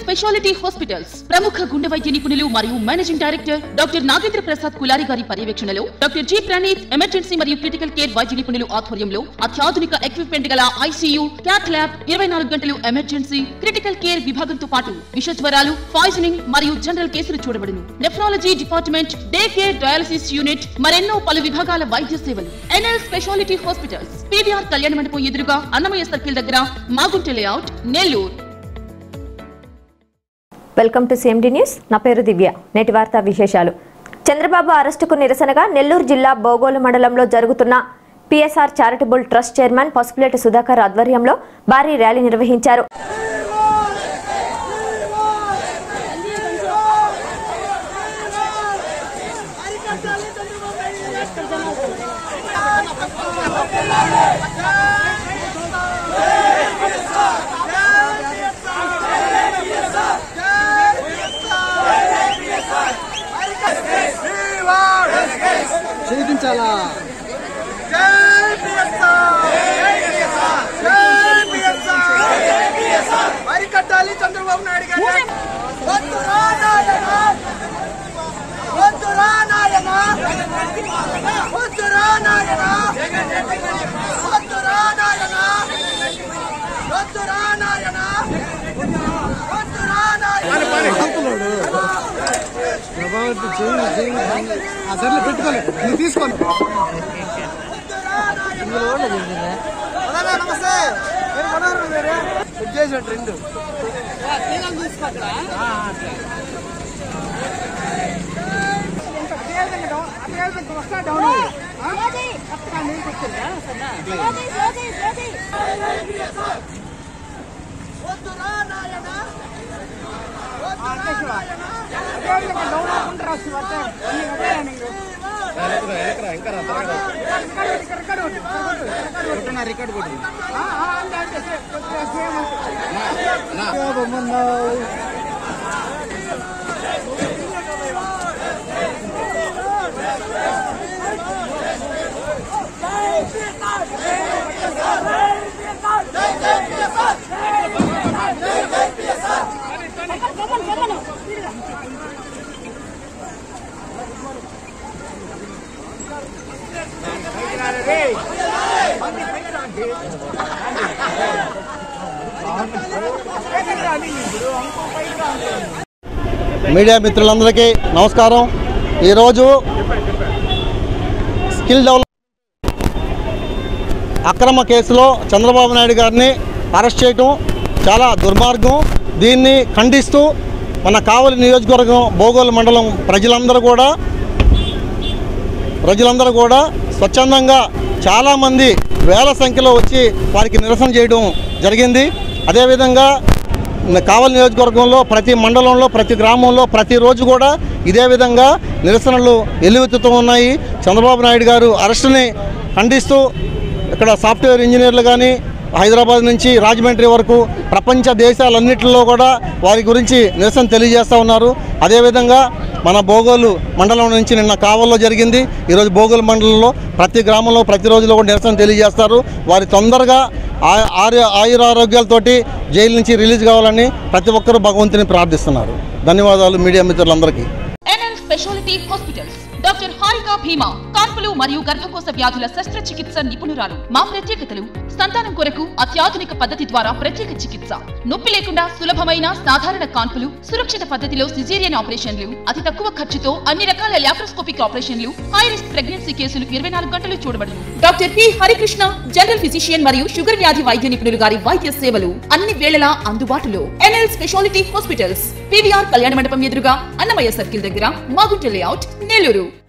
speciality hospitals ప్రముఖ గుండె వైద్య నిపుణులు మరియు managing director doctor Nagendra Prasad Kulari గారి పర్యవేక్షణలో డాక్టర్ జి ప్రణీత్ ఎమర్జెన్సీ మరియు క్రిటికల్ కేర్ వైద్య నిపుణులు ఆధ్వర్యంలో అత్యాధునిక ఎక్విప్మెంట్ గల ఐసీయూ క్యాట్ ల్యాబ్ ఇరవై నాలుగు గంటలు ఎమర్జెన్సీ క్రిటికల్ కేర్ విభాగంతో పాటు విష జ్వరాలు పాయిజనింగ్ మరియు జనరల్ కేసులు చూడబడును nephrology department day care dialysis unit మరెన్నో పలు విభాగాల వైద్య సేవలు ఎన్ఎల్ స్పెషాలిటీ హాస్పిటల్స్ పీవీఆర్ కళ్యాణ మండపం ఎదురుగా అన్నమయ్య సర్కిల్ దగ్గర Magunta layout Nellore welcome to CMD news నా పేరు దివ్య నేటి వార్తా విశేషాలు చంద్రబాబు అరెస్టుకు నిరసనగా నెల్లూరు జిల్లా బోగోలు మండలంలో జరుగుతున్న PSR charitable trust chairman Pasupuleti Sudhakar ఆధ్వర్యంలో భారీ ర్యాలీ నిర్వహించారు చేయించాలా అరికట్టాలి చంద్రబాబు నాయుడు గారు వద్దు రా నాయన వద్దు రా నాయన వద్దు రా నాయన వద్దు రా నాయన వద్దు రా నాయన వద్దు రా నాయన అంకులోడు ప్రభావితం చేయి చేయి ఆ సర్లే పెట్టుకోలే నువ్వు తీసుకోండి నమస్తే మీరు మనోహరం వేరే చేసిన ట్రెండ్ వద్దు రా నాయన రికార్డ్ కొట్టు మీడియా మిత్రులందరికీ నమస్కారం ఈరోజు స్కిల్ డెవలప్ అక్రమ కేసులో చంద్రబాబు నాయుడు గారిని అరెస్ట్ చేయటం చాలా దుర్మార్గం దీన్ని ఖండిస్తూ మన కావలి నియోజకవర్గం బోగోలు మండలం ప్రజలందరూ కూడా ప్రజలందరూ కూడా స్వచ్ఛందంగా చాలామంది వేల సంఖ్యలో వచ్చి వారికి నిరసన చేయడం జరిగింది అదేవిధంగా కావలి నియోజకవర్గంలో ప్రతి మండలంలో ప్రతి గ్రామంలో ప్రతిరోజు కూడా ఇదే విధంగా నిరసనలు ఎల్లువెత్తుతూ ఉన్నాయి చంద్రబాబు నాయుడు గారు అరెస్టుని ఖండిస్తూ ఇక్కడ సాఫ్ట్వేర్ ఇంజనీర్లు కానీ హైదరాబాద్ నుంచి రాజమండ్రి వరకు ప్రపంచ దేశాలన్నింటిలో కూడా వారి గురించి నిరసన తెలియజేస్తూ ఉన్నారు అదేవిధంగా మన బోగోలు మండలం నుంచి నిన్న కావల్లో జరిగింది ఈరోజు బోగోలు మండలంలో ప్రతి గ్రామంలో ప్రతిరోజులో కూడా నిరసన తెలియజేస్తారు వారి తొందరగా ఆ- ఆరు ఆయురారోగ్యాలతోటి జైలు నుంచి రిలీజ్ కావాలని ప్రతి ఒక్కరూ భగవంతుని ప్రార్థిస్తున్నారు ధన్యవాదాలు మీడియా మిత్రులందరికీ NL speciality hospitals doctor Harika Bhima కాన్పులు మరియు గర్భకోశ వ్యాధుల శస్త్రచికిత్స నిపుణురాలు మా ప్రత్యేకతలు సంతానం కొరకు అత్యాధునిక పద్ధతి ద్వారా ప్రత్యేక చికిత్స నొప్పి లేకుండా సులభమైన సాధారణ కాన్పులు సురక్షిత పద్ధతిలో సిజేరియన్ ఆపరేషన్లు అతి తక్కువ ఖర్చుతో అన్ని రకాల లాప్రోస్కోపిక్ ఆపరేషన్లు హై రిస్క్ ప్రెగ్నెన్సీ కేసులు ఇరవై నాలుగు గంటలు చూడబడును doctor P Harikrishna general physician మరియు షుగర్ వ్యాధి వైద్య నిపుణులు గారి వైద్య సేవలు అన్ని వేళలా అందుబాటులో ఎన్ఎల్ స్పెషాలిటీ హాస్పిటల్స్ పివిఆర్ కళ్యాణ మండపం ఎదురుగా అన్నమయ్య సర్కిల్ దగ్గర మాగుంట లేఅవుట్ నెల్లూరు